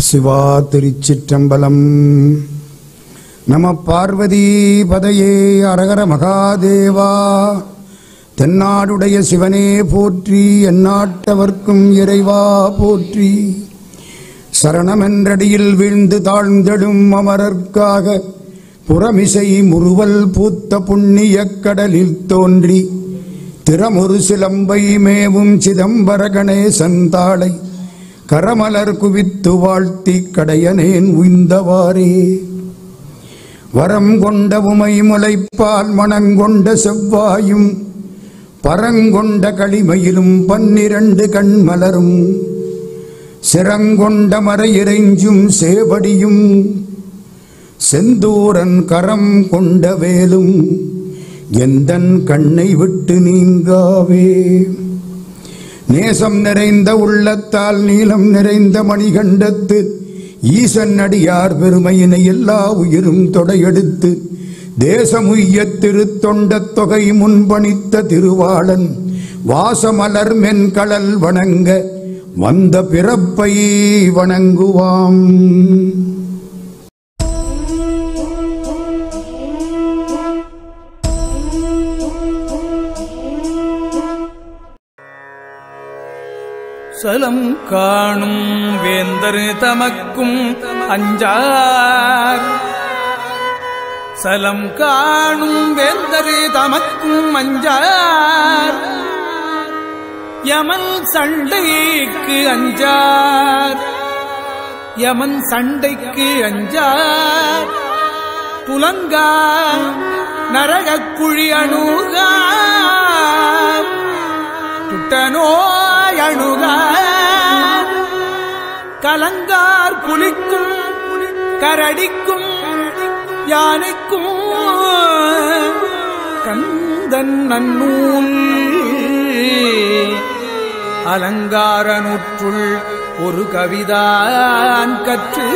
சிவா திருச்சிற்றம்பலம் நம பார்வதி பதையே அரகர மகாதேவா தென்னாடுடைய சிவனே போற்றி எந்நாட்டவர்க்கும் இறைவா போற்றி சரணமென்றடியில் வீழ்ந்து தாழ்ந்தெடும் அமரர்க்காக புறமிசை முறுவல் பூத்த புண்ணியக் கடலில் தோன்றி திறமொரு சிலம்பை மேவும் சிதம்பர கணேசன் தாளை கரமலர் குவித்து வாழ்த்தி கடையனேன் உய்ந்தவாறே வரம் கொண்ட உமை முளைப்பால் மணங்கொண்ட செவ்வாயும் பரங்கொண்ட களிமையிலும் பன்னிரண்டு கண்மலரும் சிரங்கொண்ட மறையிறைஞ்சும் சேவடியும் செந்தூரன் கரம் கொண்ட வேலும் எந்தன் கண்ணை விட்டு நீங்காவே நேசம் நிறைந்த உள்ளத்தால் நீலம் நிறைந்த மணிகண்டத்து ஈசன் அடியார் பெருமையினை எல்லா உயிரும் தொடையெடுத்து தேசமுய்ய திருத்தொண்ட தொகை முன்பணித்த திருவாளன் வாசமலர் மென்கடல் வணங்க வந்த பிறப்பை வணங்குவாம் சலம் காணும் வேந்தர் தமக்கும் அஞ்சார் சலம் காணும் வேந்தர் தமக்கும் அஞ்சார் யமன் சண்டைக்கு அஞ்சார் யமன் சண்டைக்கு அஞ்சார் துலங்கா நரகக் குழி அணுகார் துட்டனோய் அணுகார் கலங்கார் புலிக்கும் கரடிக்கும் யானைக்கும் கந்தன் நன்னூல் அலங்கார நூற்றுள் ஒரு கவிதான் கற்று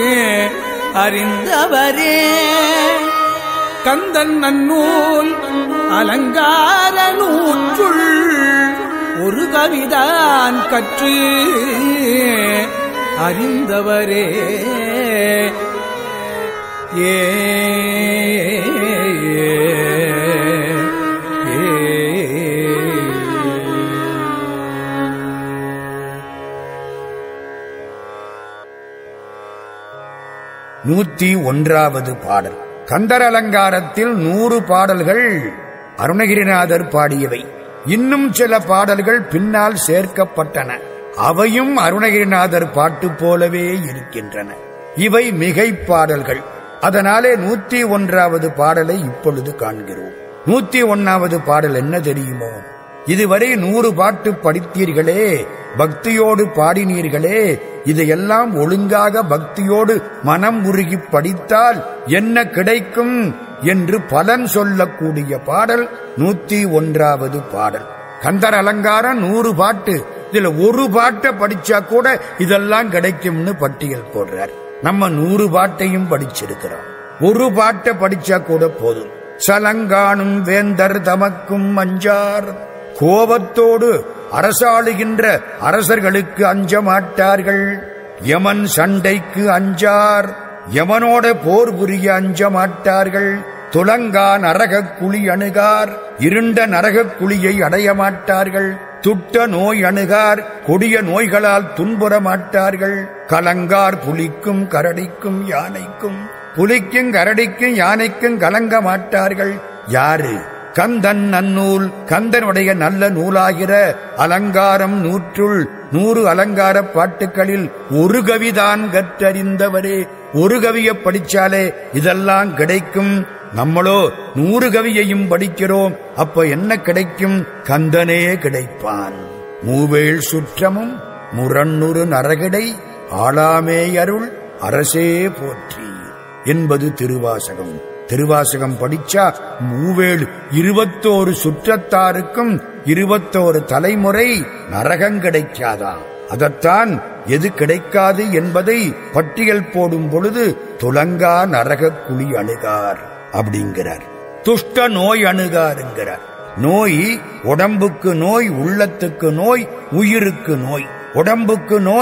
அறிந்தவரே கந்தன் நன்னூல் அலங்கார நூற்றுள் ஒரு கவிதான் கற்று அறிந்தவரே ஏ நூத்தி ஒன்றாவது பாடல் கந்தர் அலங்காரத்தில் நூறு பாடல்கள் அருணகிரிநாதர் பாடியவை இன்னும் சில பாடல்கள் பின்னால் சேர்க்கப்பட்டன அவையும் அருணகிரிநாதர் பாட்டு போலவே இருக்கின்றன இவை மிகை பாடல்கள் அதனாலே நூத்தி ஒன்றாவது பாடலை இப்பொழுது காண்கிறோம் நூத்தி ஒன்னாவது பாடல் என்ன தெரியுமோ இதுவரை நூறு பாட்டு படித்தீர்களே பக்தியோடு பாடினீர்களே இதையெல்லாம் ஒழுங்காக பக்தியோடு மனம் உருகி படித்தால் என்ன கிடைக்கும் என்று பலன் சொல்லக்கூடிய பாடல் நூத்தி ஒன்றாவது பாடல் கந்தர் அலங்காரம் நூறு பாட்டு இதுல ஒரு பாட்டை படிச்சா கூட இதெல்லாம் கிடைக்கும்னு பட்டியல் போடுறார் நம்ம நூறு பாட்டையும் படிச்சிருக்கிறோம் ஒரு பாட்டை படிச்சா கூட போதும் சலங்கானும் வேந்தர் தமக்கும் அஞ்சார் கோபத்தோடு அரசாளுகின்ற அரசர்களுக்கு அஞ்ச மாட்டார்கள் யமன் சண்டைக்கு அஞ்சார் யமனோட போர் புரிய அஞ்ச மாட்டார்கள் துலங்கா நரகக் குழி அணுகார் இருண்ட நரகக் குழியை அடைய மாட்டார்கள் துட்ட நோய் அணுகார் கொடிய நோய்களால் துன்புற மாட்டார்கள் கலங்கார் புலிக்கும் கரடிக்கும் யானைக்கும் புலிக்கும் கரடிக்கும் யானைக்கும் கலங்க மாட்டார்கள் யாரு கந்தன் நன்னூல் கந்தனுடைய நல்ல நூலாகிற அலங்காரம் நூற்றுள் நூறு அலங்கார பாட்டுகளில் ஒரு கவிதான் கற்றறிந்தவரே ஒரு கவியை படிச்சாலே இதெல்லாம் கிடைக்கும் நம்மளோ நூறு கவியையும் படிக்கிறோம் அப்ப என்ன கிடைக்கும் கந்தனே கிடைப்பான் மூவேள் சுற்றமும் முரண்ணுறு நரகிடை ஆளாமே அருள் அரசே போற்றி என்பது திருவாசகம் திருவாசகம் படிச்சா மூவேழு இருபத்தோரு சுற்றத்தாருக்கும் இருபத்தோரு தலைமுறை நரகம் கிடைக்காதா அதத்தான் எது கிடைக்காது என்பதை பட்டியல் போடும் பொழுது துலங்கா நரக குழி அணுகார் அப்படிங்கிறார் துஷ்ட நோய் அணுகாருங்கிறார் நோய் உடம்புக்கு நோய் உள்ளத்துக்கு நோய் உயிருக்கு நோய் உடம்புக்கு நோய்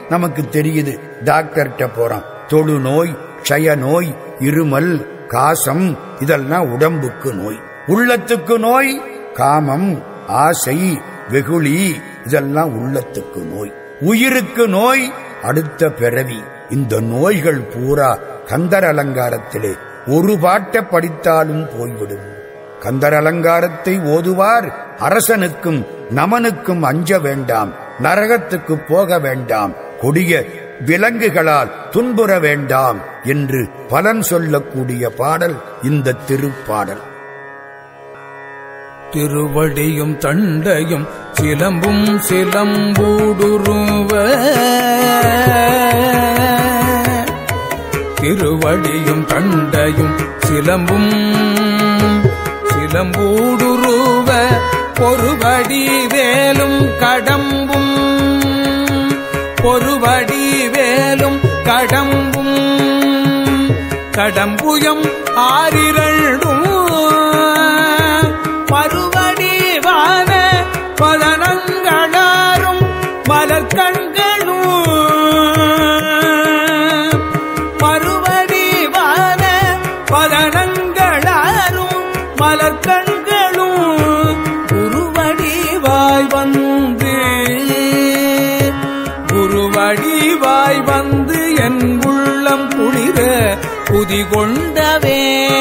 நமக்கு தெரியுது டாக்டர்கிட்ட போறோம் தொழு நோய் க்ஷய நோய் இருமல் காசம் இதெல்லாம் உடம்புக்கு நோய் உள்ளத்துக்கு நோய் காமம் ஆசை வெகுளி இதெல்லாம் உள்ளத்துக்கு நோய் உயிருக்கு நோய் அடுத்த பிறவி இந்த நோய்கள் பூரா கந்தர் அலங்காரத்திலே ஒரு பாட்டை படித்தாலும் போய்விடும் கந்தர் அலங்காரத்தை ஓதுவார் அரசனுக்கும் நமனுக்கும் அஞ்ச வேண்டாம் நரகத்துக்கு போக வேண்டாம் கொடிய விலங்குகளால் துன்புற வேண்டாம் என்று பலன் சொல்லக்கூடிய பாடல் இந்த திருப்பாடல் திருவடியும் தண்டையும் சிலம்பும் சிலம்பூடுருவ திருவடியும் தண்டையும் சிலம்பும் சிலம்பூடுருவ பொறுபடி வேலும் கடம்பும் பொறுபடி வேலும் கடம்பும் கடம்புயம் ஆறிரண்டும் பருவடிவான பதனங்களாரும் மலர்கண்களும் பருவடிவான பதனங்களாரும் மலர்கண்களும் குருவடிவாய் வந்து குருவடிவாய் வந்து என் உள்ளம் குளிர புதி கொண்டவே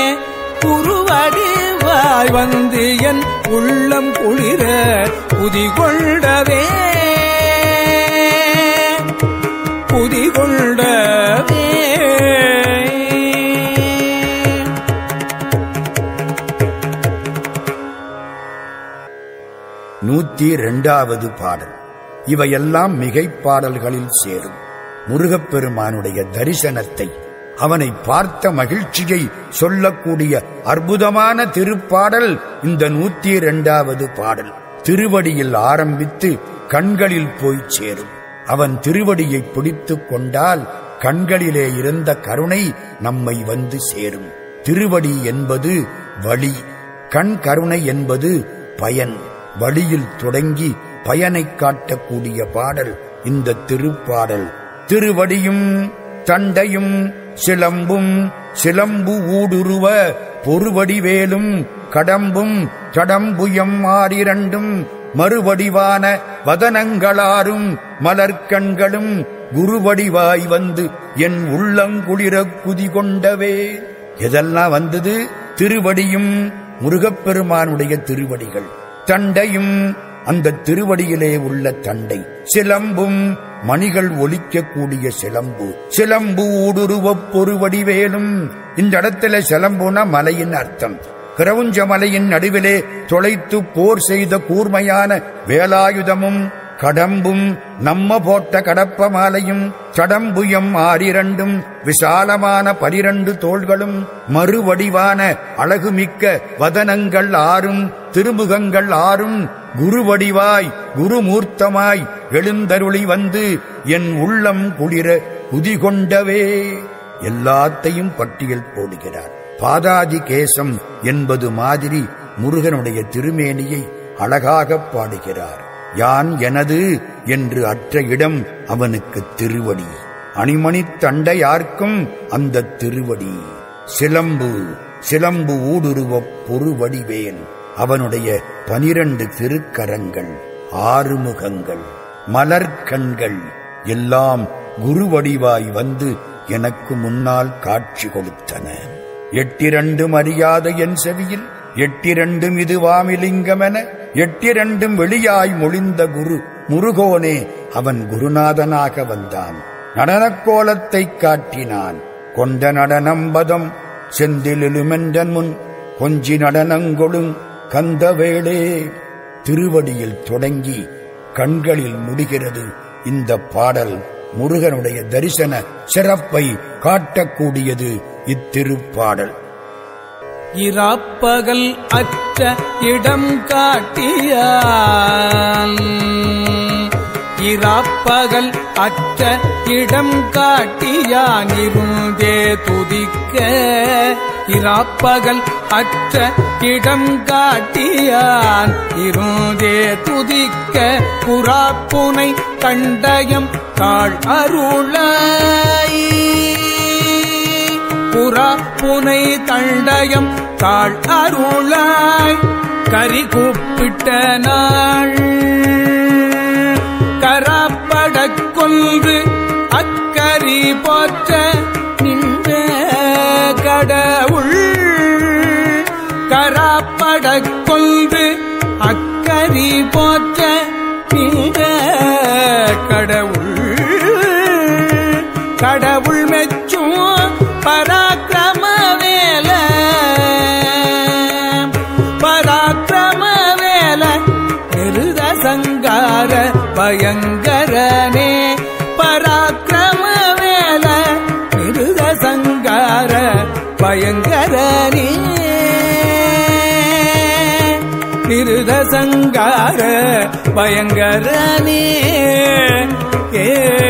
குருவடிவாய் வந்து என் உள்ளம் குளிர புதி கொண்டவே புதி கொண்டவே நூத்தி இரண்டாவது பாடல் இவையெல்லாம் மிகைப் பாடல்களில் சேரும் முருகப்பெருமானுடைய தரிசனத்தை அவனை பார்த்த மகிழ்ச்சியை சொல்லக்கூடிய அற்புதமான திருப்பாடல் இந்த நூத்தி இரண்டாவது பாடல் திருவடியில் ஆரம்பித்து கண்களில் போய் சேரும் அவன் திருவடியை பிடித்துக் கொண்டால் கண்களிலே இருந்த கருணை நம்மை வந்து சேரும் திருவடி என்பது வழி கண் கருணை என்பது பயன் வழியில் தொடங்கி பயனைக் காட்டக்கூடிய பாடல் இந்த திருப்பாடல் திருவடியும் தண்டையும் சிலம்பும் சிலம்பு ஊடுருவ பொறுவடிவேலும் கடம்பும் கடம்புயம் ஆறிரண்டும் மறுவடிவான வதனங்களாரும் மலர்க்கண்களும் குருவடிவாய் வந்து என் உள்ளங்குளிர குதி கொண்டவே எதெல்லாம் வந்தது திருவடியும் முருகப்பெருமானுடைய திருவடிகள் தண்டையும் அந்த திருவடியிலே உள்ள தண்டை சிலம்பும் மணிகள் ஒலிக்கக்கூடிய சிலம்பு சிலம்பு ஊடுருவப் பொறுவடிவேலும் இந்த இடத்துல சிலம்புனா மலையின் அர்த்தம் கிரவுஞ்ச மலையின் நடுவிலே தொலைத்து போர் செய்த கூர்மையான வேலாயுதமும் கடம்பும் நம்ம போட்ட கடப்ப மாலையும் சடம்புயம் ஆறிரண்டும் விசாலமான பனிரண்டு தோள்களும் மறுவடிவான அழகுமிக்க வதனங்கள் ஆறும் திருமுகங்கள் ஆறும் குருவடிவாய் குருமூர்த்தமாய் எழுந்தருளி வந்து என் உள்ளம் குளிர குதிகொண்டவே எல்லாத்தையும் பட்டியல் போடுகிறார் பாதாதி கேசம் என்பது மாதிரி முருகனுடைய திருமேனியை அழகாகப் பாடுகிறார் யான் எனது என்று அற்ற இடம் அவனுக்கு திருவடி அணிமணித் தண்டையார்க்கும் அந்த திருவடி சிலம்பு சிலம்பு ஊடுருவப் பொறுவடிவேன் அவனுடைய பனிரண்டு திருக்கரங்கள் ஆறுமுகங்கள் மலர்கண்கள் எல்லாம் குருவடிவாய் வந்து எனக்கு முன்னால் காட்சி கொடுத்தன எட்டிரண்டும் அறியாத என் செவியில் எட்டிரண்டும் இது வாமிலிங்கமென எட்டிரண்டும் வெளியாய் மொழிந்த குரு முருகோனே அவன் குருநாதனாக வந்தான் நடனக் கோலத்தைக் காட்டினான் கொண்ட நடனம்பதம் செந்திலுமென்றன் முன் கொஞ்சி நடனங்கொழுங் கந்தவேளே திருவடியில் தொடங்கி கண்களில் முடிகிறது இந்த பாடல் முருகனுடைய தரிசன சிறப்பை காட்டக்கூடியது இத்திருப்பாடல் இராப்பகல் அற்ற இடம் காட்டியான் இராப்பகல் அற்ற இடம் காட்டியான் இருந்தே துதிக்க இராப்பகல் அற்ற இடம் காட்டியான் இருந்தே துதிக்க புறாப்புனை கண்டயம் தாழ் அருளாய் புறா புனை தண்டயம் தாழ் அருளாய் கரி கூப்பிட்ட நாள் கராப்படக் கொன்று அக்கரி போற்ற நின்ற கடவுள் கராப்படக் கொன்று அக்கரி போற்ற நின்ற கடவுள் கடவுள் மெச்சும் பராக்கிரம வேல பராக்கிரம வேல நிருத சங்கார பயங்கரனே பராக்கிரம வேல நிருத சங்கார பயங்கரனே நிருத சங்கார பயங்கரனே ஏ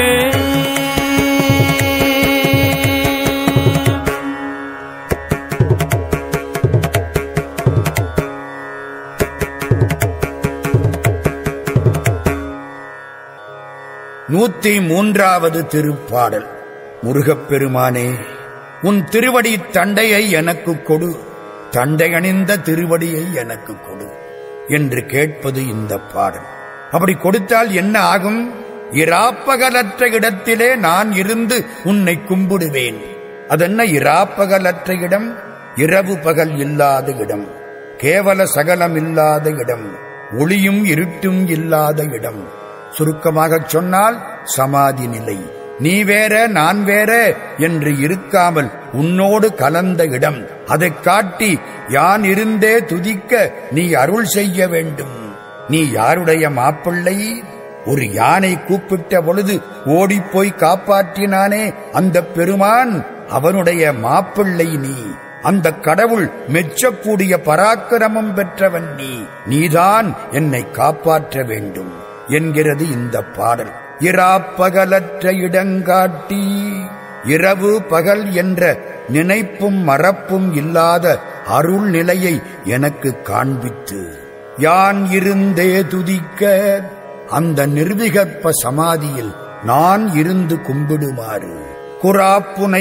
நூத்தி மூன்றாவது திருப்பாடல் முருகப்பெருமானே உன் திருவடி தண்டையை எனக்கு கொடு தண்டை அணிந்த திருவடியை எனக்கு கொடு என்று கேட்பது இந்த பாடல் அப்படி கொடுத்தால் என்ன ஆகும் இராப்பகலற்ற இடத்திலே நான் இருந்து உன்னை கும்பிடுவேன் அதென்ன இராப்பகலற்ற இடம் இரவு பகல் இல்லாத இடம் கேவல சகலம் இல்லாத இடம் ஒளியும் இருட்டும் இல்லாத இடம் சுருக்கமாகச் சொன்னால் சமாதி நிலை நீ வேற நான் வேற என்று இருக்காமல் உன்னோடு கலந்த இடம் அதைக் காட்டி யான் இருந்தே துதிக்க நீ அருள் செய்ய வேண்டும் நீ யாருடைய மாப்பிள்ளை ஒரு யானை கூப்பிட்ட பொழுது ஓடிப்போய் காப்பாற்றினானே அந்த பெருமான் அவனுடைய மாப்பிள்ளை நீ அந்த கடவுள் மெச்சக்கூடிய பராக்கிரமம் பெற்றவன் நீ நீதான் என்னை காப்பாற்ற வேண்டும் என்கிறது இந்த பாடல் இராப்பகலற்ற இடங்காட்டி இரவு பகல் என்ற நினைப்பும் மறப்பும் இல்லாத அருள் நிலையை எனக்கு காண்பித்து யான் இருந்தே துதிக்க அந்த நிர்விகற்ப சமாதியில் நான் இருந்து கும்பிடுமாறு குராப்புனை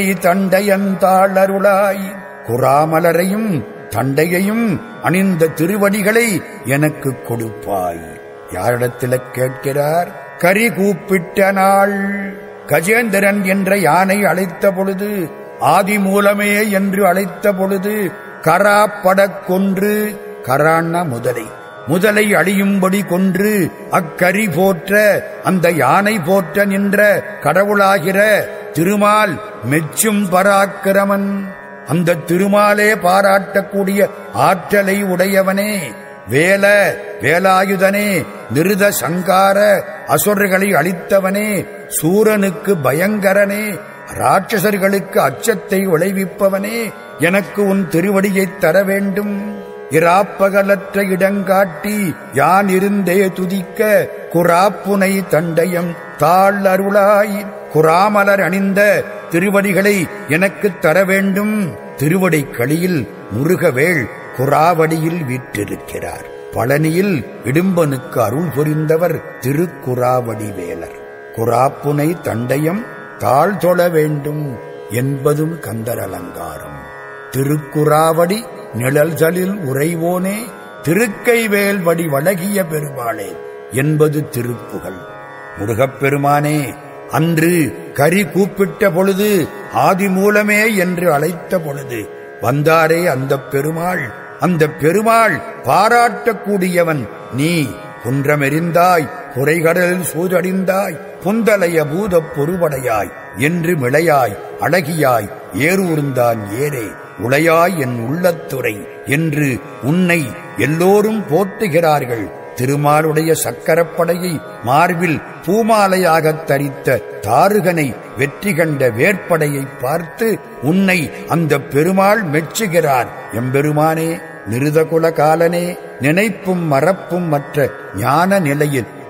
தண்டையந்தாளருளாய் குராமலரையும் தண்டையையும் அணிந்த திருவடிகளை எனக்கு கொடுப்பாய் யாரிடத்தில் கேட்கிறார் கரி கூப்பிட்ட நாள் கஜேந்திரன் என்ற யானை அழைத்த பொழுது ஆதி மூலமே என்று அழைத்த பொழுது கராப்படக் கொன்று கராண்ண முதலை முதலை அழியும்படி கொன்று அக்கரி போற்ற அந்த யானை போற்ற நின்ற கடவுளாகிற திருமால் மெச்சும் பராக்கிரமன் அந்த திருமாலே பாராட்டக்கூடிய ஆற்றலை உடையவனே வேல வேலாயுதனே நிருத சங்கார அசுரர்களை அளித்தவனே சூரனுக்கு பயங்கரனே ராட்சசர்களுக்கு அச்சத்தை விளைவிப்பவனே எனக்கு உன் திருவடியைத் தர வேண்டும் இராப்பகலற்ற இடங்காட்டி யான் இருந்தே துதிக்க குராப்புனை தண்டயம் தாழ் அருளாய் குராமலர் அணிந்த திருவடிகளை எனக்குத் தர வேண்டும் திருவடி களியில் முருகவேள் குராவடியில் வீற்றிருக்கிறார் பழனியில் இடும்பனுக்கு அருள் புரிந்தவர் திருக்குறாவடி வேலர் குராப்புனை தண்டயம் தாழ் தொழ வேண்டும் என்பதும் கந்தர் அலங்காரம் திருக்குறாவடி நிழல்களில் உறைவோனே திருக்கைவேல் வடி வழகிய பெருமாளே என்பது திருப்புகழ் முருகப்பெருமானே அன்று கரி கூப்பிட்ட பொழுது ஆதி மூலமே என்று அழைத்த பொழுது வந்தாரே அந்த பெருமாள் அந்த பெருமாள் பாராட்டக்கூடியவன் நீ குன்றமெறிந்தாய் குறைகடலில் சூதடிந்தாய் புந்தலைய பூதப் பொறுபடையாய் என்று மிளையாய் அழகியாய் ஏரூர்ந்தான் ஏரே உளையாய் என் உள்ளத்துறை என்று உன்னை எல்லோரும் போற்றுகிறார்கள் திருமாலுடைய சக்கரப்படையை மார்பில் பூமாலையாகத் தரித்த தாருகனை வெற்றி கண்ட வேற்படையை பார்த்து உன்னை அந்த பெருமாள் மெச்சுகிறார் எம்பெருமானே நிருதகுல காலனே நினைப்பும் மறப்பும் மற்ற ஞான நிலையில்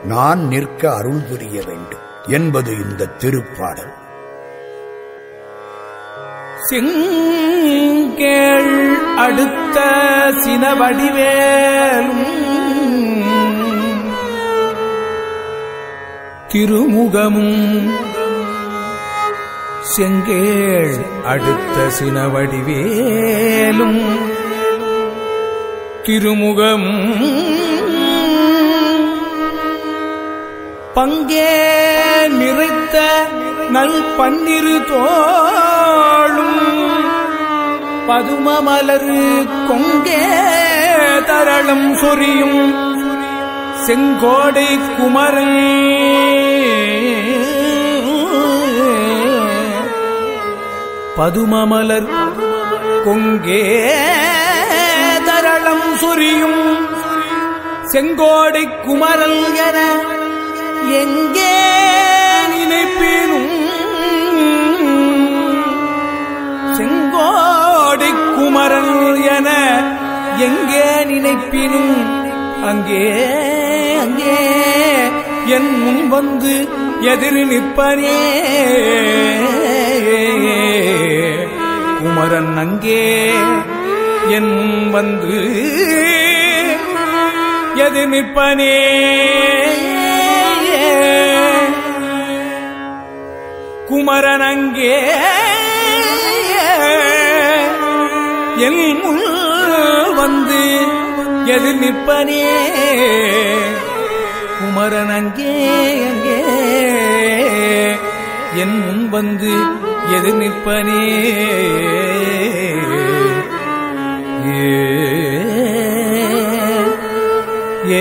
நான் நிற்க அருள் புரிய வேண்டும் என்பது இந்த திருப்பாடல் செங்கேள் அடுத்த சினவடிவேலும் திருமுகமும் செங்கேள் அடுத்த சினவடிவேலும் திருமுகம் பங்கே நிறைத்த நல் பன்னிரு தோளும் பதுமமலரு கொங்கே தரளம் சொரியும் செங்கோடை குமரன் பதுமமலர் கொங்கே தரளம் சொரியும் செங்கோடை குமரல் என எங்கே நினைப்பினும் செங்கோடை குமரன் என எங்கே நினைப்பினும் அங்கே அங்கே என் முன் வந்து எதிர் நிற்பனே குமரன் அங்கே என் முன் வந்து எது நிற்பனே குமரன் அங்கே என் முன் வந்து எது நிற்பனே குமரன் அங்கே அங்கே என் முன் வந்து எது நிற்பனே ஏ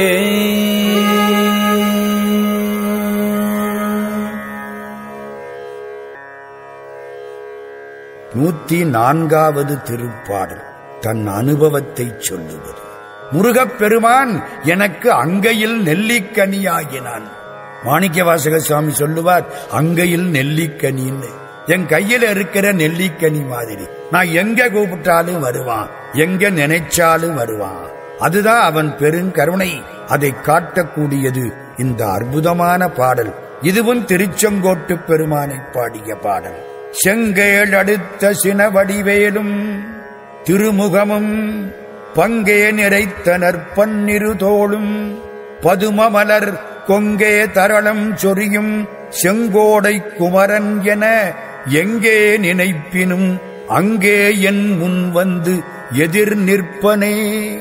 நூத்தி நான்காவது திருப்பாடல் தன் அனுபவத்தை சொல்லுவது முருகப் பெருமான் எனக்கு அங்கையில் நெல்லிக்கனியாகினான் மாணிக்கவாசக சுவாமி சொல்லுவார் அங்கையில் நெல்லிக்கனின்னு என் கையில இருக்கிற நெல்லிக்கனி மாதிரி நான் எங்க கூப்பிட்டாலும் வருவான் எங்க நினைச்சாலும் வருவான் அதுதான் அவன் பெருங்கருணை அதை காட்டக்கூடியது இந்த அற்புதமான பாடல் இதுவும் திருச்செங்கோட்டு பெருமானை பாடிய பாடல் செங்கேள் அடுத்த சினவடிவேலும் திருமுகமும் பங்கே நிறைத்தனர் பன்னிரு தோளும் பதுமமலர் கொங்கே தரளம் சொரியும் செங்கோடை குமரன் என எங்கே நினைப்பினும் அங்கே என் முன் வந்து எதிர் நிற்பனே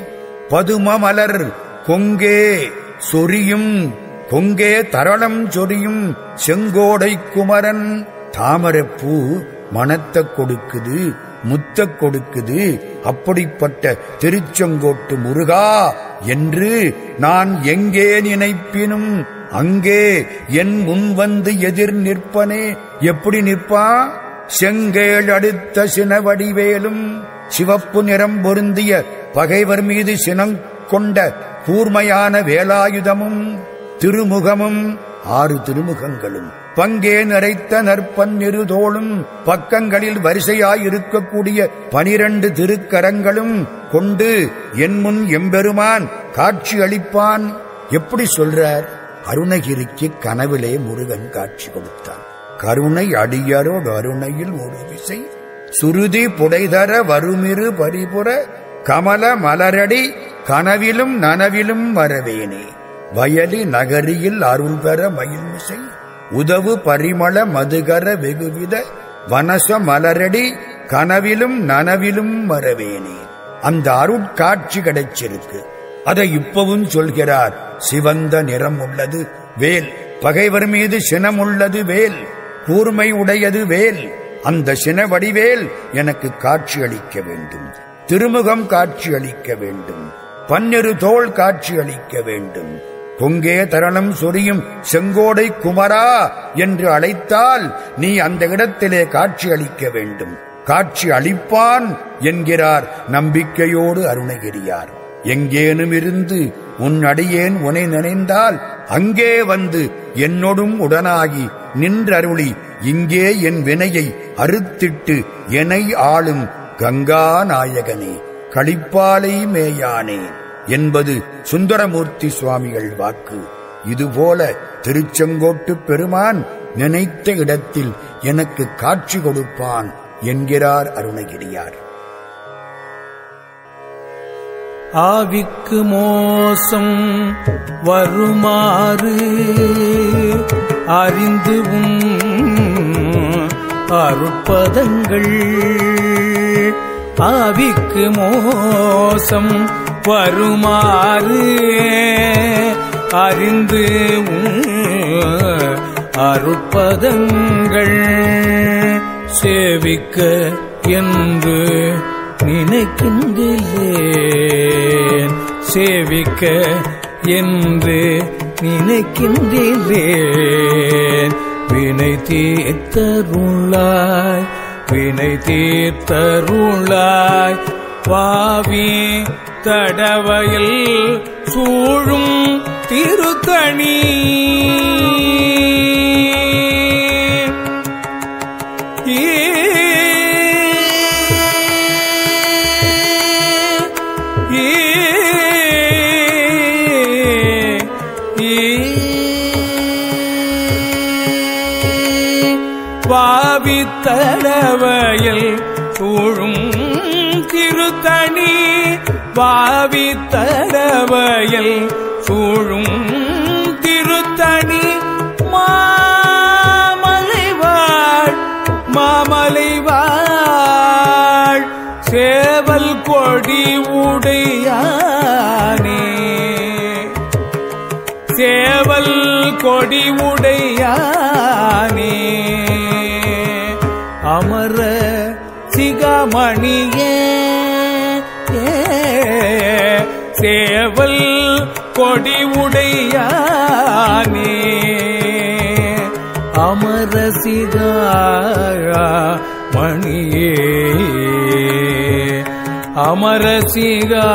பதுமமலர் கொங்கே சொரியும் கொங்கே தரளம் சொரியும் செங்கோடை குமரன் தாமரைப்பூ மனத்தைக் கொடுக்குது முத்தக் கொடுக்குது அப்படிப்பட்ட திருச்செங்கோட்டு முருகா என்று நான் எங்கே நினைப்பினும் அங்கே என் முன் வந்து எதிர் நிற்பனே எப்படி நிற்பான் செங்கேள் அடுத்த சினவடிவேலும் சிவப்பு நிறம் பொருந்திய பகைவர் மீது சினம் கொண்ட கூர்மையான வேலாயுதமும் திருமுகமும் ஆறு திருமுகங்களும் பங்கே நிறைத்த நற்பன்னிரு தோளும் பக்கங்களில் வரிசையாயிருக்கக்கூடிய பனிரண்டு திருக்கரங்களும் கொண்டு என் முன் எம்பெருமான் காட்சி அளிப்பான் எப்படி சொல்றார் அருணகிரிக்கு கனவிலே முருகன் காட்சி கொடுத்தான் கருணை அடியரோடு அருணையில் ஒரு விசை சுருதி புடைதர வருமிரு பரிபுற கமல மலரடி கனவிலும் நனவிலும் வரவேனே வயலி நகரியில் அருள் பெற மயில்மிசை உதவு பரிமள மதுகர வெகுவித வனச மலரடி கனவிலும் நனவிலும் வரவேனே அந்த அருட்காட்சி கிடைச்சிருக்கு அதை இப்பவும் சொல்கிறார் சிவந்த நிறம் உள்ளது வேல் பகைவர் மீது சினம் உள்ளது வேல் கூர்மை உடையது வேல் அந்த சின வடிவேல் எனக்கு காட்சி அளிக்க வேண்டும் திருமுகம் காட்சி அளிக்க வேண்டும் பன்னிரு தோள் காட்சி அளிக்க வேண்டும் பொங்கே தரணம் சொரியும் செங்கோடை குமரா என்று அழைத்தால் நீ அந்த இடத்திலே காட்சி அளிக்க வேண்டும் காட்சி அளிப்பான் என்கிறார் நம்பிக்கையோடு அருணகிரியார் எங்கேனும் இருந்து உன் அடியேன் உனை நினைந்தால் அங்கே வந்து என்னொடும் உடனாகி நின்றருளி இங்கே என் வினையை அறுத்திட்டு எனை ஆளும் கங்கா நாயகனே களிப்பாலை மேயானே என்பது சுந்தரமூர்த்தி சுவாமிகள் வாக்கு இதுபோல திருச்செங்கோட்டு பெருமான் நினைத்த இடத்தில் எனக்கு காட்சி கொடுப்பான் என்கிறார் அருணகிரியார் ஆவிக்கு மோசம் வருமாறு அறிந்து உன் அருட்பதங்கள் ஆவிக்கு மோசம் வருமாறு அறிந்து உன் அருட்பதங்கள் சேவிக்க என்று நினைக்கின்றேன் சேவிக்க என்று நினைக்கின்றேன் வினை தீர்த்தருளாய் வினை தீர்த்தருளாய் பாவி தடவையில் சூழும் திருத்தணி பாவித்தடவையில் சூழும் திருத்தணி பாவித்தடவையில் சூழும் திருத்தணி மாமலைவாழ் மாமலைவாழ் சேவல் கொடி உடையானே சேவல் கொடி உடையானே அமர சிகாமணியே சேவல் கொடி உடையானே அமர சிகா மணியே அமர சிகா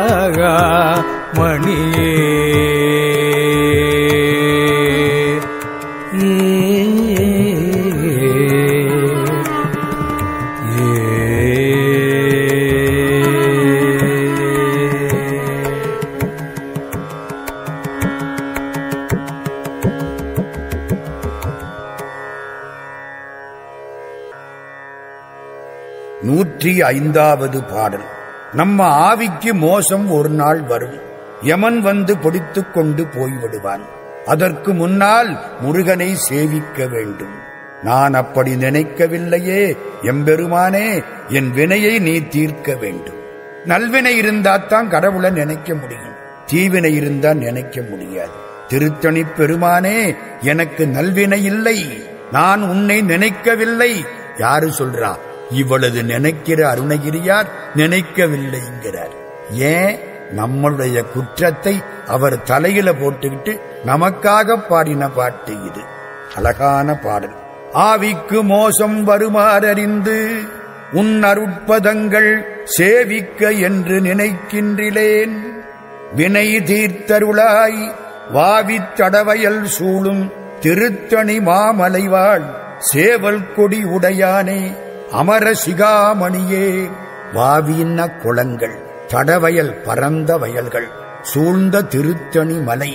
நூற்றி ஐந்தாவது பாடல் நம்ம ஆவிக்கு மோசம் ஒரு நாள் வரும் யமன் வந்து பிடித்துக் கொண்டு போய்விடுவான் அதற்கு முன்னால் முருகனை சேவிக்க வேண்டும் நான் அப்படி நினைக்கவில்லையே எம்பெருமானே என் வினையை நீ தீர்க்க வேண்டும் நல்வினை இருந்தாத்தான் கடவுளை நினைக்க முடியும் தீவினை இருந்தா நினைக்க முடியாது திருத்தணி பெருமானே எனக்கு நல்வினை இல்லை நான் உன்னை நினைக்கவில்லை யாரு சொல்றா இவ்வளவு நினைக்கிற அருணகிரியார் நினைக்கவில்லைங்கிறார் ஏன் நம்மளுடைய குற்றத்தை அவர் தலையில போட்டுக்கிட்டு நமக்காக பாடின பாட்டு இது அழகான பாடல் ஆவிக்கு மோசம் வருமாறறிந்து உன் அருட்பதங்கள் சேவிக்க என்று நினைக்கின்றிலேன் வினை தீர்த்தருளாய் வாவித் தடவையல் சூழும் திருத்தணி மாமலைவாள் சேவல் கொடி உடையானே அமர சிகாமணியே வாவின்ன குளங்கள் தடவயல் பரந்த வயல்கள் சூழ்ந்த திருத்தணி மலை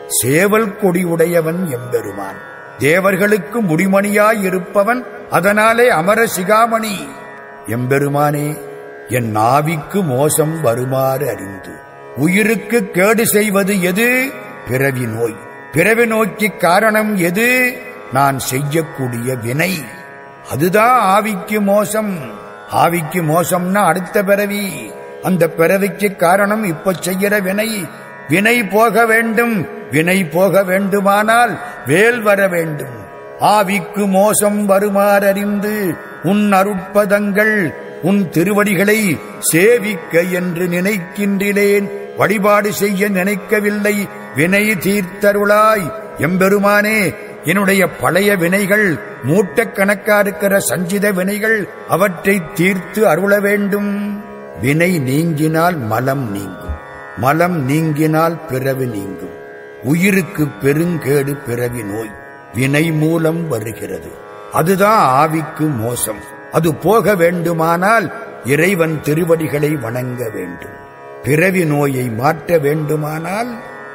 சேவல் கொடி உடையவன் எம்பெருமான் தேவர்களுக்கு முடிமணியாயிருப்பவன் அதனாலே அமர சிகாமணி எம்பெருமானே என் நாவிக்கு மோசம் வருமாறு அறிந்து உயிருக்கு கேடு செய்வது எது பிறவி நோய் பிறவி நோய்க்கு காரணம் எது நான் செய்யக்கூடிய வினை அதுதான் ஆவிக்கு மோசம் ஆவிக்கு மோசம்னா அடுத்த பிறவி அந்த பிறவிக்கு காரணம் இப்ப செய்கிற வினை வினை போக வேண்டும் வினை போக வேண்டுமானால் வேல் வர வேண்டும் ஆவிக்கு மோசம் வருமாறறிந்து உன் அருட்பதங்கள் உன் திருவடிகளை சேவிக்க என்று நினைக்கின்றேன் வழிபாடு செய்ய நினைக்கவில்லை வினை தீர்த்தருளாய் எம்பெருமானே என்னுடைய பழைய வினைகள் மூட்டக்கணக்கா இருக்கிற சஞ்சித வினைகள் அவற்றை தீர்த்து அருள வேண்டும் வினை நீங்கினால் மலம் நீங்கும் மலம் நீங்கினால் பிறவி நீங்கும் உயிருக்கு பெருங்கேடு பிறவி நோய் வினை மூலம் வருகிறது அதுதான் ஆவிக்கு மோசம் அது போக வேண்டுமானால் இறைவன் திருவடிகளை வணங்க வேண்டும் பிறவி நோயை மாற்ற வேண்டுமானால்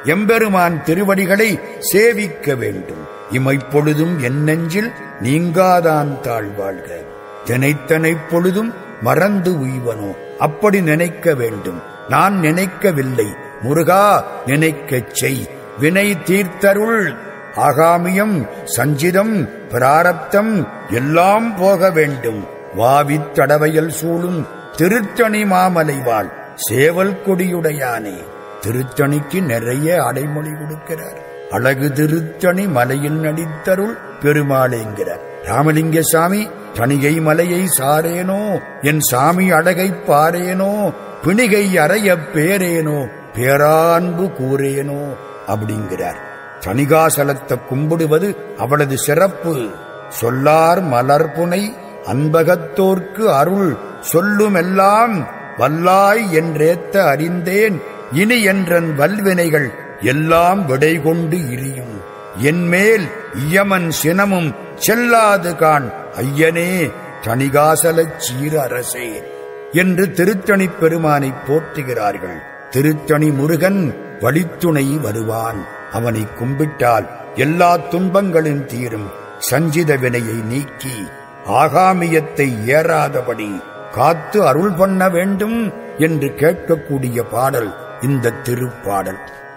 எம்பெருமான் திருவடிகளை சேவிக்க வேண்டும் இமைப்பொழுதும் என் நெஞ்சில் நீங்காதான் தாழ்வாழ்க தினைத்தனை பொழுதும் மறந்து உய்வனோ அப்படி நினைக்க வேண்டும் நான் நினைக்கவில்லை முருகா நினைக்கச் செய் வினை தீர்த்தருள் ஆகாமியம் சஞ்சிதம் பிராரப்தம் எல்லாம் போக வேண்டும் வாவித் தடவையல் சூழும் திருத்தணி மாமலைவாள் சேவல் கொடியுடையானே திருத்தணிக்கு நிறைய அடைமொழி கொடுக்கிறார் அழகு திருத்தணி மலையில் நடித்தருள் பெருமாளேங்கிறார் ராமலிங்க சாமி தணிகை மலையை சாரேனோ என் சாமி அழகை பாரேனோ பிணிகை அறைய பேரேனோ பேரான்பு கூறேனோ அப்படிங்கிறார் தணிகாசலத்தை கும்பிடுவது அவளது சிறப்பு சொல்லார் மலர்புனை அன்பகத்தோர்க்கு அருள் சொல்லுமெல்லாம் வல்லாய் என்றேத்த அறிந்தேன் இனி என்றன் வல்வினைகள் எல்லாம் விடை கொண்டு இரியும் என்மேல் இயமன் சினமும் செல்லாது கான் ஐயனே தணிகாசலச் சீர அரசே என்று திருத்தணி பெருமானை போற்றுகிறார்கள் திருத்தணி முருகன் வழித்துணை வருவான் அவனை கும்பிட்டால் எல்லா துன்பங்களும் தீரும் சஞ்சித வினையை நீக்கி ஆகாமியத்தை ஏறாதபடி காத்து அருள் பண்ண வேண்டும் என்று கேட்கக்கூடிய பாடல் இந்த திருப்பாடல்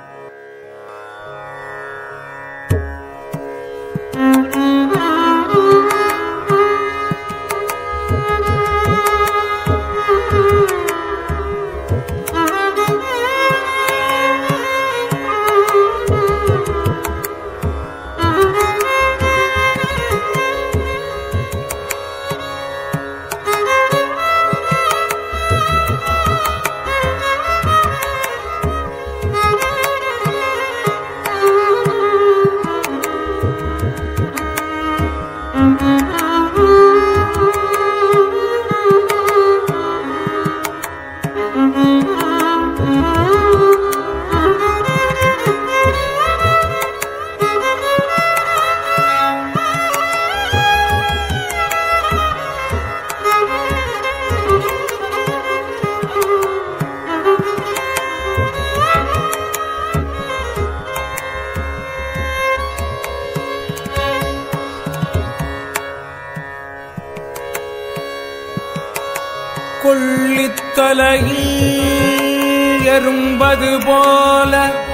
கொள்ளித்தலையில் எறும்பது போல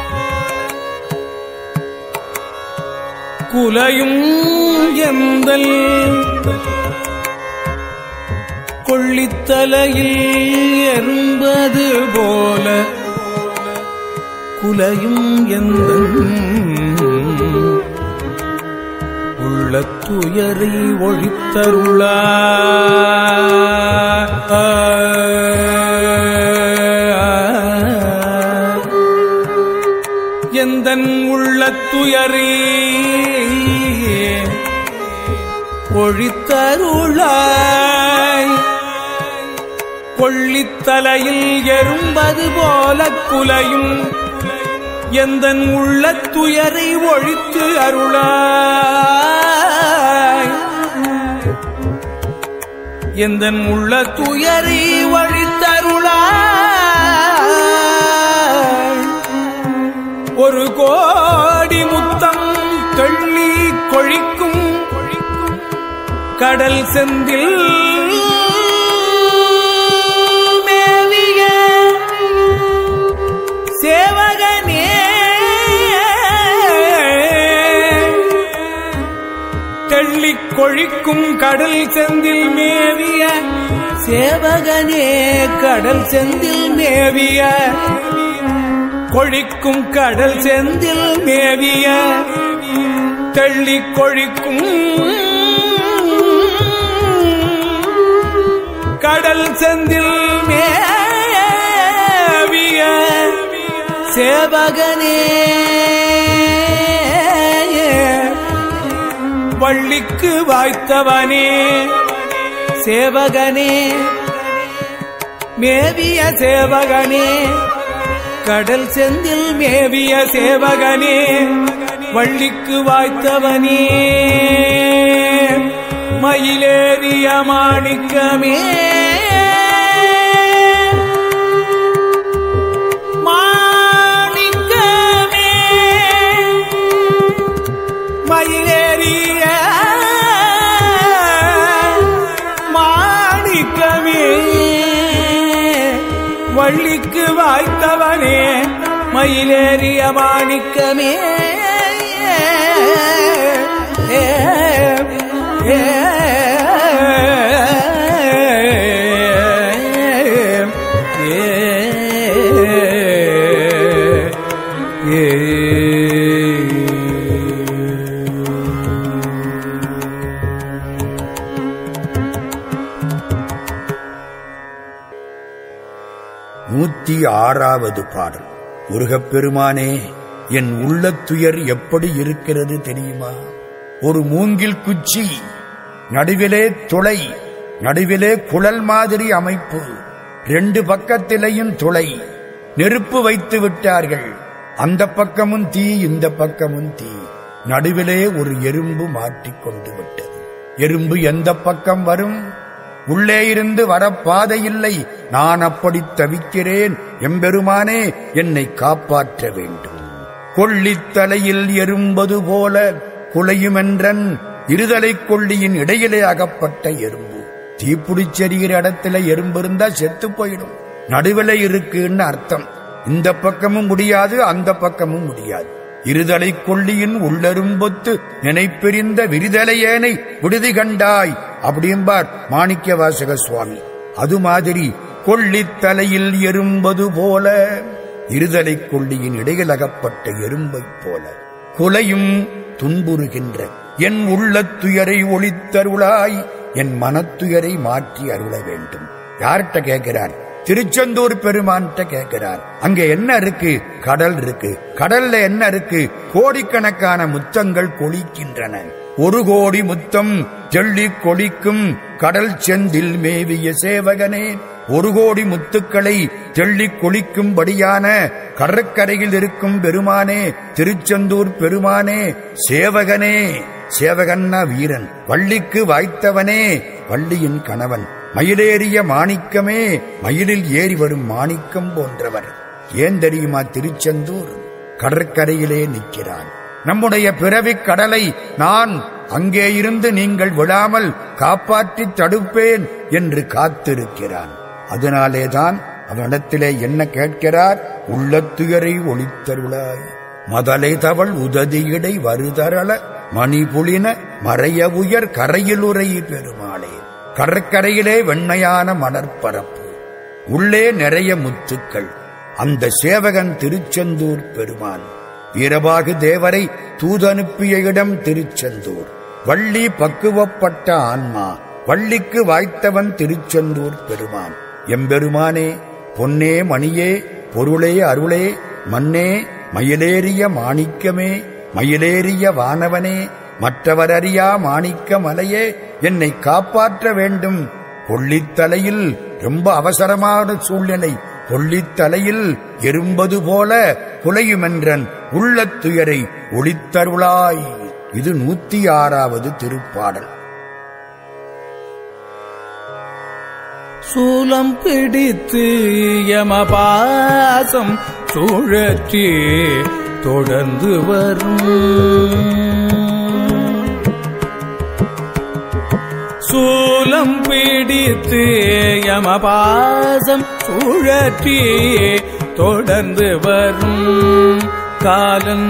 குலையும் எந்தல் கொள்ளித்தலையில் எறும்பது போல குலையும் எந்தல் உள்ள துயரை ஒழித்தருள எந்தன் உள்ள துயரே ஒழித்தருளாய் கொள்ளித்தலையில் எறும்பது போல குலையும் எந்தன் உள்ள துயரை ஒழித்து அருளாய் எந்தன் உள்ள துயரை ஒழித்தருளாய் ஒரு கோடி முத்தம் தெள்ளி கொழிக்கும் கடல் செந்தில் மேவிய சேவகனே தெள்ளிக் கொழிக்கும் கடல் செந்தில் மேவிய சேவகனே கடல் செந்தில் மேவிய கொழிக்கும் கடல் செந்தில் மேவிய தெள்ளிக் கொழிக்கும் கடல் செந்தில் மேவிய சேவகனே வள்ளிக்கு வாய்த்தவனே சேவகனே மேவிய சேவகனே கடல் செந்தில் மேவிய சேவகனே வள்ளிக்கு வாய்த்தவனே மயிலேறிய மாணிக்கமே மாணிக்கமே வள்ளிக்கு வாய்த்தவனே மயிலேறிய மாணிக்கமே ஏ, ஏ, நூத்தி ஆறாவது பாடல் முருகப்பெருமானே என் உள்ளத்துயர் எப்படி இருக்கிறது தெரியுமா ஒரு மூங்கில் குச்சி நடுவிலே துளை நடுவிலே குழல் மாதிரி அமைப்பு ரெண்டு பக்கத்திலேயும் துளை நெருப்பு வைத்து விட்டார்கள் அந்த பக்கமும் தீ இந்த பக்கமும் தீ நடுவிலே ஒரு எறும்பு மாட்டிக்கொண்டு விட்டது எறும்பு எந்த பக்கம் வரும் உள்ளே இருந்து வர பாதை இல்லை நான் அப்படி தவிக்கிறேன் எம்பெருமானே என்னை காப்பாற்ற வேண்டும் கொள்ளித்தலையில் எறும்பது போல குலையுமென்றன் இருதலை கொள்ளியின் இடையிலே அகப்பட்ட எறும்பு தீப்புடிச்செறிகிற இடத்துல எறும்பு இருந்தா செத்து போயிடும் நடுவில் இருக்குன்னு அர்த்தம் இந்த பக்கமும் முடியாது அந்த பக்கமும் முடியாது இருதலை கொள்ளியின் உள்ளரும்பொத்து நினைப்பெரிந்த விரிதலையேனை விடுதி கண்டாய் அப்படிம்பார் மாணிக்க வாசக சுவாமி அது மாதிரி கொள்ளித்தலையில் எறும்பது போல இருதலை கொள்ளியின் இடையில் அகப்பட்ட எறும்பைப் போல குலையும் துன்புறுகின்ற என் உள்ளத்துயரை ஒளித்தருளாய் என் மனத்துயரை மாற்றி அருள வேண்டும் யார்கிட்ட கேட்கிறார் திருச்செந்தூர் பெருமான்கிட்ட கேட்கிறார் அங்க என்ன இருக்கு கடல் இருக்கு கடல்ல என்ன இருக்கு கோடிக்கணக்கான முத்தங்கள் கொளிக்கின்றன ஒரு கோடி முத்தம் தெள்ளி கொளிக்கும் கடல் செந்தில் மேவிய சேவகனே ஒரு கோடி முத்துக்களை தெள்ளி கொளிக்கும்படியான கடற்கரையில் இருக்கும் பெருமானே திருச்செந்தூர் பெருமானே சேவகனே சேவகன்னா வீரன் வள்ளிக்கு வாய்த்தவனே வள்ளியின் கணவன் மயிலேறிய மாணிக்கமே மயிலில் ஏறி வரும் மாணிக்கம் போன்றவர் ஏன் தெரியுமா திருச்செந்தூர் கடற்கரையிலே நிற்கிறான் நம்முடைய பிறவிக் கடலை நான் அங்கே இருந்து நீங்கள் விழாமல் காப்பாற்றி தடுப்பேன் என்று காத்திருக்கிறான் அதனாலேதான் அவனிடத்திலே என்ன கேட்கிறார் உள்ளத்துயரை ஒளித்தருளாய் மதலை தவள் உததியிடை வருதரள மணிபுலின மறைய உயர் கரையிலுரை பெருமாளே கடற்கரையிலே வெண்மையான மணற்பரப்பு உள்ளே நிறைய முத்துக்கள் அந்த சேவகன் திருச்செந்தூர் பெருமான் வீரபாகு தேவரை தூதனுப்பிய இடம் திருச்செந்தூர் வள்ளி பக்குவப்பட்ட ஆன்மா வள்ளிக்கு வாய்த்தவன் திருச்செந்தூர் பெருமான் எம்பெருமானே பொன்னே மணியே பொருளே அருளே மன்னே மயிலேறிய மாணிக்கமே மயிலேறிய வானவனே மற்றவரறியா மாணிக்க மலையே என்னை காப்பாற்ற வேண்டும் கொள்ளித்தலையில் ரொம்ப அவசரமான சூழ்நிலை கொள்ளித்தலையில் எறும்பது போல குலையுமென்றன் உள்ளத்துயரை ஒளித்தருளாய் இது நூத்தி ஆறாவது திருப்பாடல் சூலம் பிடித்து யமபாசம் சுழற்றி தொடர்ந்து வரும் சூலம் பிடித்து யமபாசம் சுழற்றி தொடர்ந்து வரும் காலன்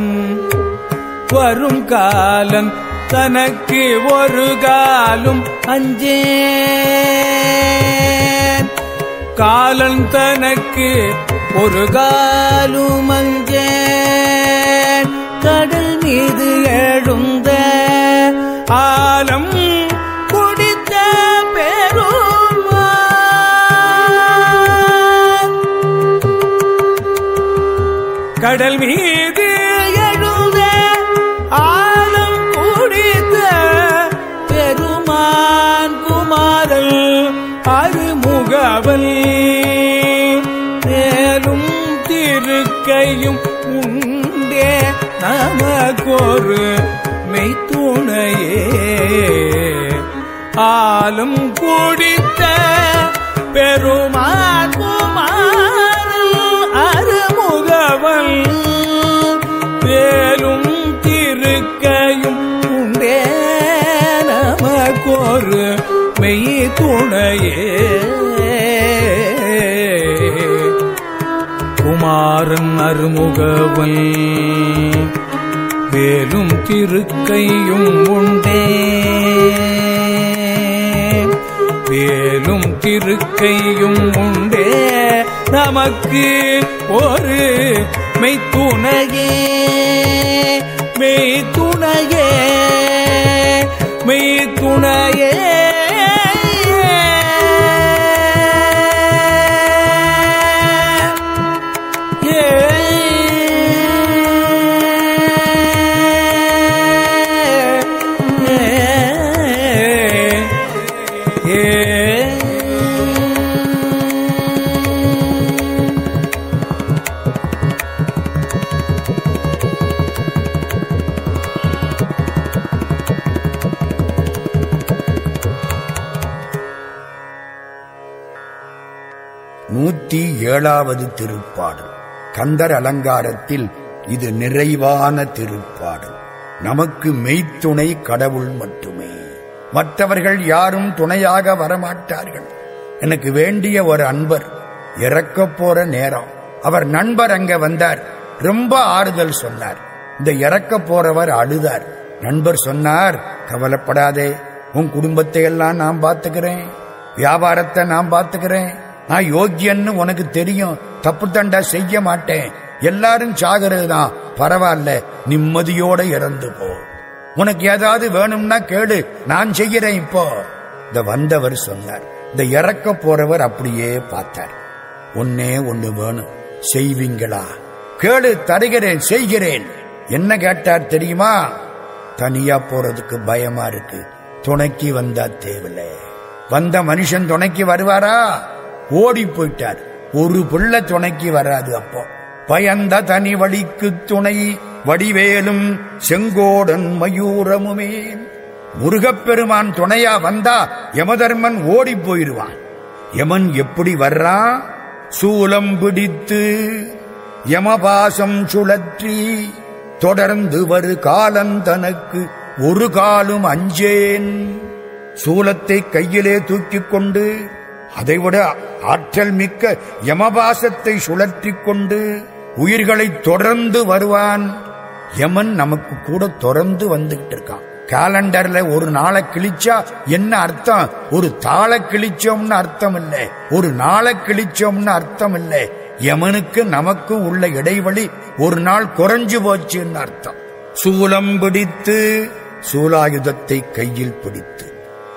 வரும் காலன் தனக்கு ஒரு காலும் அஞ்சேன் காலன் தனக்கு ஒரு காலும் அஞ்சேன் கடல் மீது எழுந்த ஆலம் குடித்த பெருமான் கடல் மீது எழுத ஆலம் குடித்த பெருமான் குமாரல் அருமுகவல் மேலும் திருக்கையும் உண்டே நமக்கொரு மெய்த்துணையே ஆலம் குடித்த பெருமான் குமாரல் அருமுகவல் வேலும் திருக்கையும் உண்டே நமக்கொரு மெய் துணையே குமாரன் அருமுகவன் வேலும் திருக்கையும் உண்டே வேலும் திருக்கையும் உண்டே நமக்கு ஒரு மெய்த்துணையே மெய்த்துணையே மெய்த்துணையே நூத்தி ஏழாவது திருப்பாடல் கந்தர் அலங்காரத்தில் இது நிறைவான திருப்பாடல் நமக்கு மெய்த்துணை கடவுள் மட்டுமே மற்றவர்கள் யாரும் துணையாக வரமாட்டார்கள் எனக்கு வேண்டிய ஒரு அன்பர் இறக்கப் போற நேரம் அவர் நண்பர் அங்க வந்தார் ரொம்ப ஆறுதல் சொன்னார் இந்த இறக்க போறவர் அழுதார் நண்பர் சொன்னார் கவலைப்படாதே உன் குடும்பத்தை எல்லாம் நான் பார்த்துக்கிறேன் வியாபாரத்தை நான் பார்த்துக்கிறேன் நான் யோக்கியன்னு உனக்கு தெரியும் தப்பு தண்டா செய்ய மாட்டேன் எல்லாரும் சாகிறது தான் பரவாயில்ல நிம்மதியோட இறந்து போ உனக்கு ஏதாவது வேணும்னா கேளு நான் செய்கிறேன் இப்போ இந்த வந்தவர் சொன்னார் இந்த இறக்க போறவர் அப்படியே பார்த்தார் ஒன்னே ஒண்ணு வேணும் செய்வீங்களா கேளு தருகிறேன் செய்கிறேன் என்ன கேட்டார் தெரியுமா தனியா போறதுக்கு பயமா இருக்கு துணைக்கு வந்தா தேவையில்ல வந்த மனுஷன் துணைக்கு வருவாரா ஓடி போயிட்டார் ஒரு பிள்ளை துணைக்கு வராது அப்போ பயந்த தனி வழிக்கு துணை வடிவேலும் செங்கோடன் மயூரமுமே முருகப்பெருமான் துணையா வந்தா யமதர்மன் ஓடி போயிடுவான் யமன் எப்படி வர்றான் சூலம் பிடித்து யமபாசம் சுழற்றி தொடர்ந்து வரு காலம் தனக்கு ஒரு காலும் அஞ்சேன் சூலத்தை கையிலே தூக்கிக் கொண்டு அதைவிட ஆற்றல் மிக்க யமபாசத்தை சுழற்றிக் கொண்டு உயிர்களை தொடர்ந்து வருவான் யமன் நமக்கு கூட தொடர்ந்து வந்துகிட்டு இருக்கான் காலண்டர்ல ஒரு நாளை கிழிச்சா என்ன அர்த்தம் ஒரு தாளை கிழிச்சோம்னு அர்த்தம் இல்லை ஒரு நாளை கிழிச்சோம்னு அர்த்தம் இல்லை யமனுக்கு நமக்கும் உள்ள இடைவெளி ஒரு நாள் குறைஞ்சு போச்சுன்னு அர்த்தம் சூலம் பிடித்து சூலாயுதத்தை கையில் பிடித்து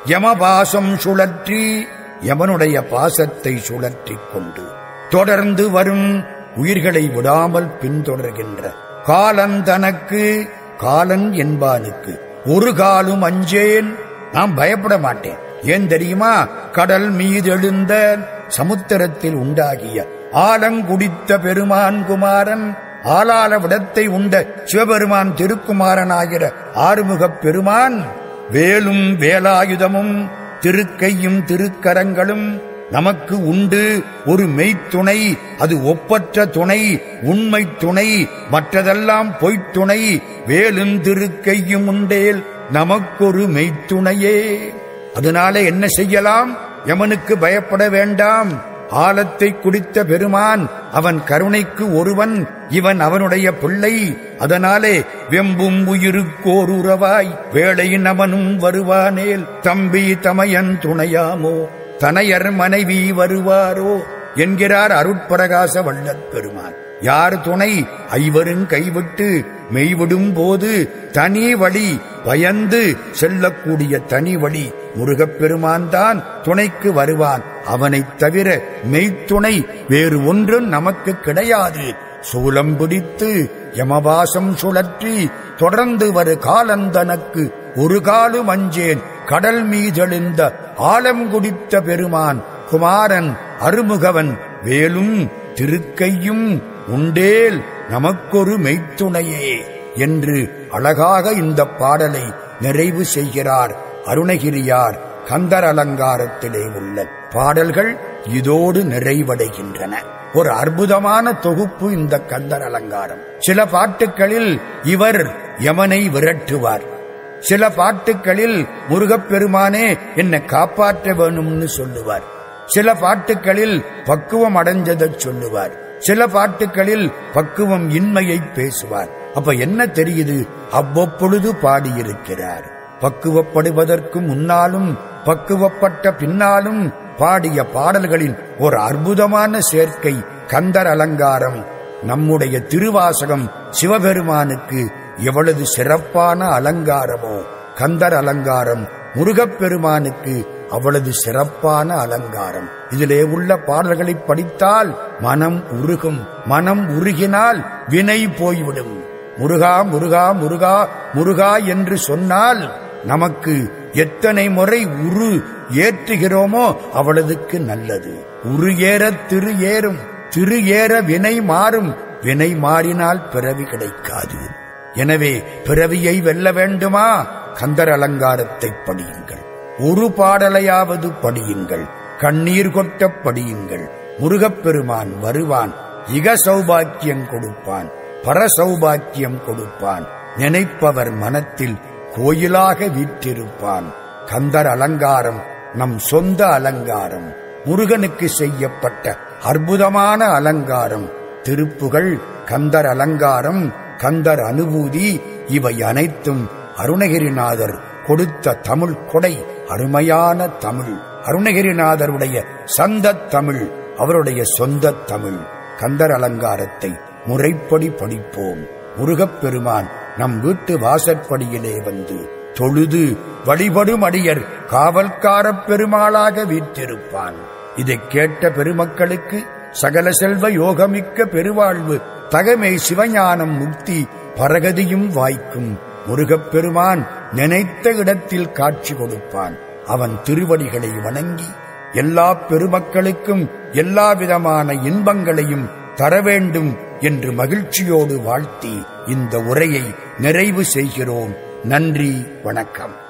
யமபாசம் சுழற்றி யமனுடைய பாசத்தை சுழற்றிக் கொண்டு தொடர்ந்து வரும் உயிர்களை விடாமல் பின்தொடர்கின்ற காலன் தனக்கு காலன் என்பானுக்கு ஒரு காலும் அஞ்சேன் நான் பயப்பட மாட்டேன் ஏன் தெரியுமா கடல் மீது எழுந்த சமுத்திரத்தில் உண்டாகிய ஆலங்குடித்த பெருமான் குமாரன் ஆளால விடத்தை உண்ட சிவபெருமான் திருக்குமாரனாகிற ஆறுமுகப் பெருமான் வேலும் வேலாயுதமும் திருக்கையும் திருக்கரங்களும் நமக்கு உண்டு ஒரு மெய்த்துணை அது ஒப்பற்ற துணை உண்மை துணை மற்றதெல்லாம் பொய்த்துணை வேலும் திருக்கையும் உண்டேல் நமக்கொரு மெய்த்துணையே அதனால என்ன செய்யலாம் யமனுக்கு பயப்பட வேண்டாம் ஆலத்தை குடித்த பெருமான் அவன் கருணைக்கு ஒருவன் இவன் அவனுடைய பிள்ளை அதனாலே வெம்பும் உயிருக்கோர் உறவாய் வேளையின் அவனும் வருவானேல் தம்பி தமையன் துணையாமோ தனையர் மனைவி வருவாரோ என்கிறார் அருட்பரகாச வள்ளற் பெருமான் யார் துணை ஐவரும் கைவிட்டு மெய்விடும் போது தனி வழி பயந்து செல்லக்கூடிய தனி வழி முருகப்பெருமான் தான் துணைக்கு வருவான் அவனைத் தவிர மெய்த்துணை வேறு ஒன்றும் நமக்கு கிடையாது சூலம் பிடித்து யமபாசம் சுழற்றி தொடர்ந்து வரு காலந்தனக்கு ஒரு காலும் அஞ்சேன் கடல் மீதெழுந்த ஆலம் குடித்த பெருமான் குமாரன் அருமுகவன் வேலும் திருக்கையும் உண்டேல் நமக்கொரு மெய்த்துணையே என்று அழகாக இந்த பாடலை நிறைவு செய்கிறார் அருணகிரியார் கந்தர் அலங்காரத்திலே உள்ள பாடல்கள் இதோடு நிறைவடைகின்றன ஒரு அற்புதமான தொகுப்பு இந்த கந்தர் அலங்காரம் சில பாட்டுகளில் இவர் யமனை விரட்டுவார் சில பாட்டுகளில் முருகப்பெருமானே என்னை காப்பாற்ற வேணும்னு சொல்லுவார் சில பாட்டுகளில் பக்குவம் அடைஞ்சதை சொல்லுவார் சில பாட்டுகளில் பக்குவம் இன்மையை பேசுவார் அப்ப என்ன தெரியுது அவ்வப்பொழுது பாடியிருக்கிறார் பக்குவப்படுவதற்கு முன்னாலும் பக்குவப்பட்ட பின்னாலும் பாடிய பாடல்களின் ஒரு அற்புதமான சேர்க்கை கந்தர் அலங்காரம் நம்முடைய திருவாசகம் சிவபெருமானுக்கு எவ்வளவு சிறப்பான அலங்காரமோ கந்தர் அலங்காரம் முருகப்பெருமானுக்கு அவ்வளவு சிறப்பான அலங்காரம் இதிலே உள்ள பாடல்களை படித்தால் மனம் உருகும் மனம் உருகினால் வினை போய்விடும் முருகா முருகா முருகா முருகா என்று சொன்னால் நமக்கு எத்தனை முறை உரு ஏற்றுகிறோமோ அவ்வளவுக்கு நல்லது உரு ஏற திரு ஏறும் திரு ஏற வினை மாறும் வினை மாறினால் பிறவி கிடைக்காது எனவே பிறவியை வெல்ல வேண்டுமா கந்தர் அலங்காரத்தை படியுங்கள் ஒரு பாடலையாவது படியுங்கள் கண்ணீர் கொட்ட படியுங்கள் முருகப்பெருமான் வருவான் இக சௌபாக்கியம் கொடுப்பான் பர சௌபாக்கியம் கொடுப்பான் நினைப்பவர் மனத்தில் கோயிலாக வீற்றிருப்பான் கந்தர் அலங்காரம் நம் சொந்த அலங்காரம் முருகனுக்கு செய்யப்பட்ட அற்புதமான அலங்காரம் திருப்புகள் கந்தர் அலங்காரம் கந்தர் அனுபூதி இவை அனைத்தும் அருணகிரிநாதர் கொடுத்த தமிழ் கொடை அருமையான தமிழ் அருணகிரிநாதருடைய சந்த தமிழ் அவருடைய சொந்த தமிழ் கந்தர் அலங்காரத்தை முறைப்படி படிப்போம் முருகப்பெருமான் நம் வீட்டு வாசற்படியிலே வந்து தொழுது வழிபடும் அடியர் காவல்காரப் பெருமாளாக வீற்றிருப்பான் இதை கேட்ட பெருமக்களுக்கு சகல செல்வ யோகமிக்க பெருவாழ்வு தகமை சிவஞானம் முக்தி பரகதியும் வாய்க்கும் முருகப்பெருமான் நினைத்த இடத்தில் காட்சி கொடுப்பான் அவன் திருவடிகளை வணங்கி எல்லா பெருமக்களுக்கும் எல்லா விதமான இன்பங்களையும் தர வேண்டும் என்று மகிழ்ச்சியோடு வாழ்த்தி இந்த உரையை நிறைவு செய்கிறோம் நன்றி வணக்கம்